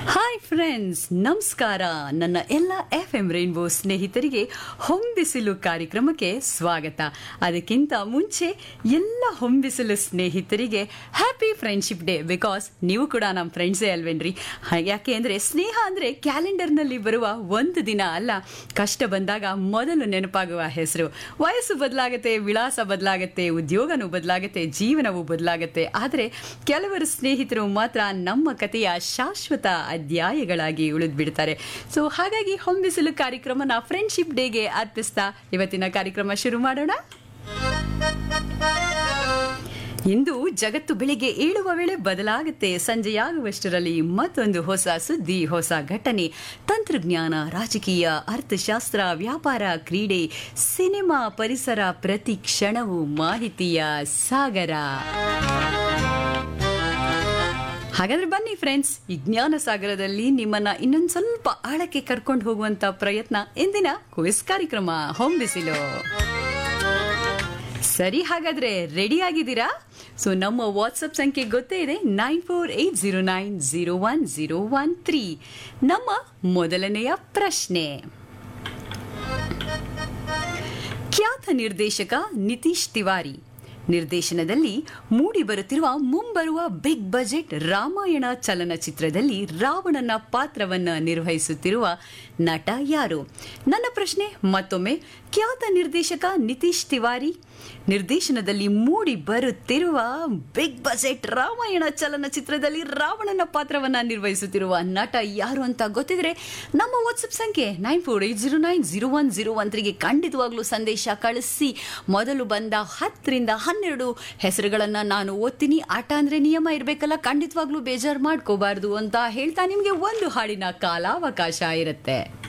hi friends ನಮಸ್ಕಾರ ನನ್ನ ಎಲ್ಲ ಎಫ್ ಎಂ ರೈನ್ಬೋ ಸ್ನೇಹಿತರಿಗೆ ಹೊಂಬಿಸಿಲು ಕಾರ್ಯಕ್ರಮಕ್ಕೆ ಸ್ವಾಗತ ಅದಕ್ಕಿಂತ ಮುಂಚೆ ಎಲ್ಲ ಹೊಂಬಿಸಿಲು ಸ್ನೇಹಿತರಿಗೆ ಹ್ಯಾಪಿ ಫ್ರೆಂಡ್ಶಿಪ್ ಡೇ ಬಿಕಾಸ್ ನೀವು ಕೂಡ ನಮ್ಮ ಫ್ರೆಂಡ್ಸೇ ಅಲ್ವೇನ್ರಿ ಹ- ಯಾಕೆ ಅಂದರೆ ಸ್ನೇಹ ಅಂದರೆ ಕ್ಯಾಲೆಂಡರ್ನಲ್ಲಿ ಬರುವ ಒಂದು ದಿನ ಅಲ್ಲ ಕಷ್ಟ ಬಂದಾಗ ಮೊದಲು ನೆನಪಾಗುವ ಹೆಸರು ವಯಸ್ಸು ಬದಲಾಗುತ್ತೆ ವಿಳಾಸ ಬದಲಾಗುತ್ತೆ ಉದ್ಯೋಗನೂ ಬದಲಾಗುತ್ತೆ ಜೀವನವೂ ಬದಲಾಗುತ್ತೆ ಆದರೆ ಕೆಲವರು ಸ್ನೇಹಿತರು ಮಾತ್ರ ನಮ್ಮ ಕಥೆಯ ಶಾಶ್ವತ ಅಧ್ಯಾಯಗಳಾಗಿ ಉಳಿದು ಬಿಡ್ತಾರೆ ಸೊ ಹಾಗಾಗಿ ಹೊಂಬಿಸಲು ಕಾರ್ಯಕ್ರಮನ ಫ್ರೆಂಡ್ಶಿಪ್ ಡೇಗೆ ಅರ್ಪಿಸ್ತಾ ಇವತ್ತಿನ ಕಾರ್ಯಕ್ರಮ ಶುರು ಮಾಡೋಣ ಇಂದು ಜಗತ್ತು ಬೆಳಿಗ್ಗೆ ಏಳುವ ವೇಳೆ ಬದಲಾಗುತ್ತೆ ಸಂಜೆಯಾಗುವಷ್ಟರಲ್ಲಿ ಮತ್ತೊಂದು ಹೊಸ ಸುದ್ದಿ ಹೊಸ ಘಟನೆ ತಂತ್ರಜ್ಞಾನ ರಾಜಕೀಯ ಅರ್ಥಶಾಸ್ತ್ರ ವ್ಯಾಪಾರ ಕ್ರೀಡೆ ಸಿನಿಮಾ ಪರಿಸರ ಪ್ರತಿ ಕ್ಷಣವೂ ಮಾಹಿತಿಯ ಸಾಗರ ಹಾಗಾದ್ರೆ ಬನ್ನಿ ಫ್ರೆಂಡ್ಸ್ ಈ ಜ್ಞಾನ ಸಾಗರದಲ್ಲಿ ನಿಮ್ಮನ್ನ ಇನ್ನೊಂದು ಸ್ವಲ್ಪ ಆಳಕ್ಕೆ ಕರ್ಕೊಂಡು ಹೋಗುವಂತ ಪ್ರಯತ್ನ ಇಂದಿನ ಕ್ವಿಸ್ ಕಾರ್ಯಕ್ರಮ ಹೊಂಬಿಸಿಲು ಸರಿ ಹಾಗಾದ್ರೆ ರೆಡಿ ಆಗಿದ್ದೀರಾ ಸೊ ನಮ್ಮ ವಾಟ್ಸಪ್ ಸಂಖ್ಯೆ ಗೊತ್ತೇ ಇದೆ nine four eight zero nine zero one zero one three ನಮ್ಮ ಮೊದಲನೆಯ ಪ್ರಶ್ನೆ ಖ್ಯಾತ ನಿರ್ದೇಶಕ ನಿತೀಶ್ ತಿವಾರಿ ನಿರ್ದೇಶನದಲ್ಲಿ ಮೂಡಿ ಬರುತ್ತಿರುವ ಮುಂಬರುವ ಬಿಗ್ ಬಜೆಟ್ ರಾಮಾಯಣ ಚಲನಚಿತ್ರದಲ್ಲಿ ರಾವಣನ ಪಾತ್ರವನ್ನ ನಿರ್ವಹಿಸುತ್ತಿರುವ ನಟ ಯಾರು ನನ್ನ ಪ್ರಶ್ನೆ ಮತ್ತೊಮ್ಮೆ ಖ್ಯಾತ ನಿರ್ದೇಶಕ ನಿತೀಶ್ ತಿವಾರಿ ನಿರ್ದೇಶನದಲ್ಲಿ ಮೂಡಿ ಬರುತ್ತಿರುವ ಬಿಗ್ ಬಜೆಟ್ ರಾಮಾಯಣ ಚಲನಚಿತ್ರದಲ್ಲಿ ರಾವಣನ ಪಾತ್ರವನ್ನ ನಿರ್ವಹಿಸುತ್ತಿರುವ ನಟ ಯಾರು ಅಂತ ಗೊತ್ತಿದ್ರೆ ನಮ್ಮ ವಾಟ್ಸಪ್ ಸಂಖ್ಯೆ nine four eight zero nine zero one zero one ತ್ರೀಗೆ ಖಂಡಿತವಾಗ್ಲೂ ಸಂದೇಶ ಕಳಿಸಿ ಮೊದಲು ಬಂದ ಹತ್ತರಿಂದ ಹನ್ನೆರಡು ಹೆಸರುಗಳನ್ನ ನಾನು ಓದ್ತೀನಿ ಆಟ ಅಂದ್ರೆ ನಿಯಮ ಇರಬೇಕಲ್ಲ ಖಂಡಿತವಾಗ್ಲೂ ಬೇಜಾರು ಮಾಡ್ಕೋಬಾರ್ದು ಅಂತ ಹೇಳ್ತಾ ನಿಮಗೆ ಒಂದು ಹಾಡಿನ ಕಾಲಾವಕಾಶ ಇರುತ್ತೆ